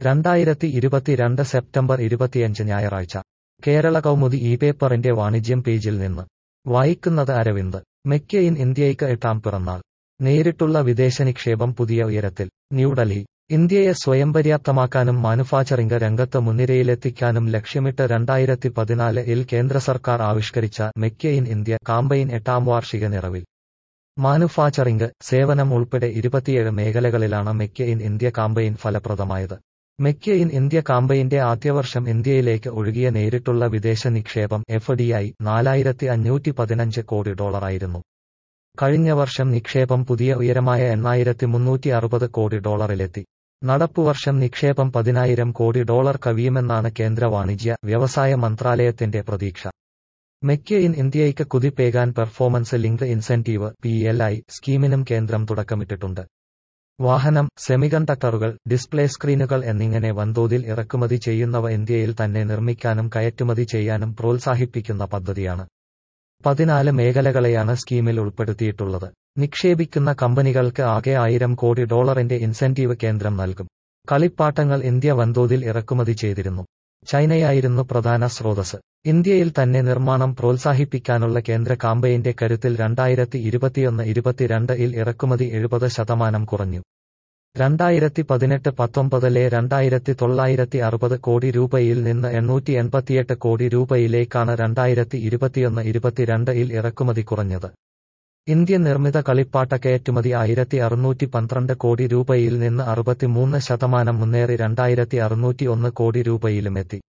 രണ്ടായിരത്തി ഇരുപത്തിരണ്ട് സെപ്റ്റംബർ ഇരുപത്തിയഞ്ച് ഞായറാഴ്ച കേരള കൗമുദി ഈ പേപ്പറിന്റെ വാണിജ്യം പേജിൽ നിന്ന് വായിക്കുന്നത് അരവിന്ദ് മെക്കെയിൻ ഇന്ത്യയ്ക്ക് എട്ടാം പിറന്നാൾ നേരിട്ടുള്ള വിദേശ നിക്ഷേപം പുതിയ ഉയരത്തിൽ ന്യൂഡൽഹി ഇന്ത്യയെ സ്വയം പര്യാപ്തമാക്കാനും മാനുഫാക്ചറിംഗ് രംഗത്ത് മുൻനിരയിലെത്തിക്കാനും ലക്ഷ്യമിട്ട് രണ്ടായിരത്തി പതിനാല് ഇൽ കേന്ദ്ര സർക്കാർ ആവിഷ്കരിച്ച മെക്കെയിൻ ഇന്ത്യ കാമ്പയിൻ എട്ടാം വാർഷിക നിറവിൽ മാനുഫാക്ചറിംഗ് സേവനം ഉൾപ്പെടെ ഇരുപത്തിയേഴ് മേഖലകളിലാണ് മെക്ക് ഇൻ ഇന്ത്യ കാമ്പയിൻ ഫലപ്രദമായത് മെക്ക് ഇൻ ഇന്ത്യ കാമ്പയിന്റെ ആദ്യവർഷം ഇന്ത്യയിലേക്ക് ഒഴുകിയ നേരിട്ടുള്ള വിദേശ നിക്ഷേപം എഫ് ഡി ഐ നാലായിരത്തി അഞ്ഞൂറ്റി പതിനഞ്ച് കോടി ഡോളറായിരുന്നു കഴിഞ്ഞ വർഷം നിക്ഷേപം പുതിയ ഉയരമായ എണ്ണായിരത്തി മുന്നൂറ്റി അറുപത് കോടി ഡോളറിലെത്തി നടപ്പുവർഷം നിക്ഷേപം പതിനായിരം കോടി ഡോളർ കവിയുമെന്നാണ് കേന്ദ്ര വാണിജ്യ വ്യവസായ മന്ത്രാലയത്തിന്റെ പ്രതീക്ഷ മെക്ക് ഇൻ ഇന്ത്യയ്ക്ക് കുതിപ്പേകാൻ performance link incentive P L I സ്കീമിനും കേന്ദ്രം തുടക്കമിട്ടിട്ടുണ്ട് വാഹനം സെമികണ്ടക്ടറുകൾ ഡിസ്പ്ലേ സ്ക്രീനുകൾ എന്നിങ്ങനെ വൻതോതിൽ ഇറക്കുമതി ചെയ്യുന്നവ ഇന്ത്യയിൽ തന്നെ നിർമ്മിക്കാനും കയറ്റുമതി ചെയ്യാനും പ്രോത്സാഹിപ്പിക്കുന്ന പദ്ധതിയാണ് പതിനാല് മേഖലകളെയാണ് സ്കീമിൽ ഉൾപ്പെടുത്തിയിട്ടുള്ളത് നിക്ഷേപിക്കുന്ന കമ്പനികൾക്ക് ആകെ ആയിരം കോടി ഡോളറിന്റെ ഇൻസെന്റീവ് കേന്ദ്രം നൽകും കളിപ്പാട്ടങ്ങൾ ഇന്ത്യ വൻതോതിൽ ഇറക്കുമതി ചെയ്തിരുന്നു ചൈനയായിരുന്നു പ്രധാന സ്രോതസ് ഇന്ത്യയിൽ തന്നെ നിർമ്മാണം പ്രോത്സാഹിപ്പിക്കാനുള്ള കേന്ദ്ര കാമ്പയിന്റെ കരുത്തിൽ രണ്ടായിരത്തി ഇരുപത്തിയൊന്ന് ഇരുപത്തിരണ്ട് ഇൽ ഇറക്കുമതി എഴുപത് ശതമാനം കുറഞ്ഞു രണ്ടായിരത്തി പതിനെട്ട് പത്തൊമ്പതിലെ രണ്ടായിരത്തി തൊള്ളായിരത്തി അറുപത് കോടി രൂപയിൽ നിന്ന് എണ്ണൂറ്റി എൺപത്തിയെട്ട് കോടി രൂപയിലേക്കാണ് രണ്ടായിരത്തി ഇരുപത്തിയൊന്ന് ഇരുപത്തിരണ്ട് ഇൽ ഇറക്കുമതി കുറഞ്ഞത് ഇന്ത്യൻ നിർമ്മിത കളിപ്പാട്ട കയറ്റുമതി ആയിരത്തി അറുന്നൂറ്റി പന്ത്രണ്ട് കോടി രൂപയിൽ നിന്ന് അറുപത്തിമൂന്ന് ശതമാനം മുന്നേറി രണ്ടായിരത്തി അറുന്നൂറ്റി ഒന്ന് കോടി രൂപയിലുമെത്തി